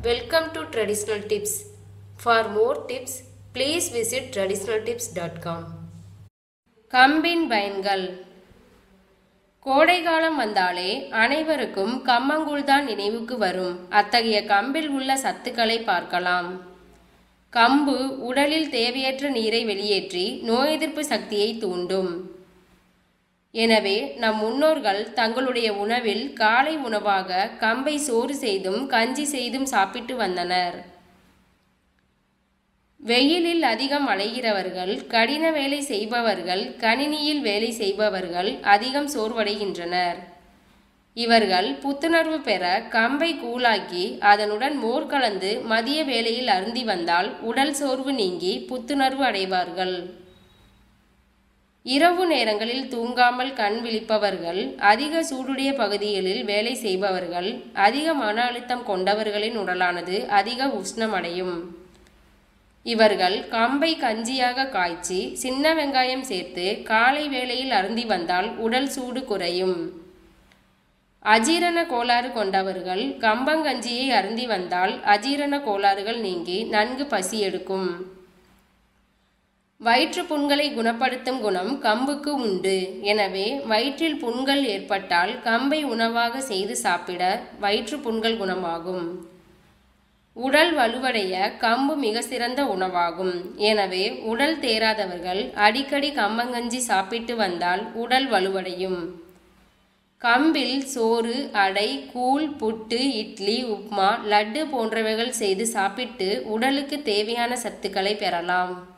Welcome to Traditional Tips. For more tips, please visit traditionaltips.com. கம்பின் பயன்கள் கோடைகாலம் வந்தாலே அனைவருக்கும் கம்மங்கூழ் தான் நினைவுக்கு வரும் அத்தகைய கம்பில் உள்ள சத்துக்களை பார்க்கலாம் கம்பு உடலில் தேவையற்ற நீரை வெளியேற்றி நோய் எதிர்ப்பு சக்தியை தூண்டும் எனவே நம் முன்னோர்கள் தங்களுடைய உணவில் காலை உணவாக கம்பை சோறு செய்தும் கஞ்சி செய்தும் சாப்பிட்டு வந்தனர் வெயிலில் அதிகம் அலைகிறவர்கள் கடின வேலை செய்பவர்கள் கணினியில் வேலை செய்பவர்கள் அதிகம் சோர்வடைகின்றனர் இவர்கள் புத்துணர்வு பெற கம்பை கூழாக்கி அதனுடன் மோர் கலந்து மதிய வேளையில் அருந்தி வந்தால் உடல் சோர்வு நீங்கி புத்துணர்வு அடைவார்கள் இரவு நேரங்களில் தூங்காமல் கண் விழிப்பவர்கள் அதிக சூடுடைய பகுதிகளில் வேலை செய்பவர்கள் அதிக மன அழுத்தம் கொண்டவர்களின் உடலானது அதிக உஷ்ணமடையும் இவர்கள் கம்பை கஞ்சியாக காய்ச்சி சின்ன வெங்காயம் சேர்த்து காலை வேளையில் அருந்தி வந்தால் உடல் சூடு குறையும் அஜீரண கோளாறு கொண்டவர்கள் கம்பங்கஞ்சியை அருந்தி வந்தால் அஜீரண கோளாறுகள் நீங்கி நன்கு பசி எடுக்கும் வயிற்று புண்களை குணப்படுத்தும் குணம் கம்புக்கு உண்டு எனவே வயிற்றில் புண்கள் ஏற்பட்டால் கம்பை உணவாக செய்து சாப்பிட வயிற்று புண்கள் குணமாகும் உடல் வலுவடைய கம்பு மிக சிறந்த உணவாகும் எனவே உடல் தேராதவர்கள் அடிக்கடி கம்பங்கஞ்சி சாப்பிட்டு வந்தால் உடல் வலுவடையும் கம்பில் சோறு அடை கூழ் புட்டு இட்லி உப்மா லட்டு போன்றவைகள் செய்து சாப்பிட்டு உடலுக்கு தேவையான சத்துக்களை பெறலாம்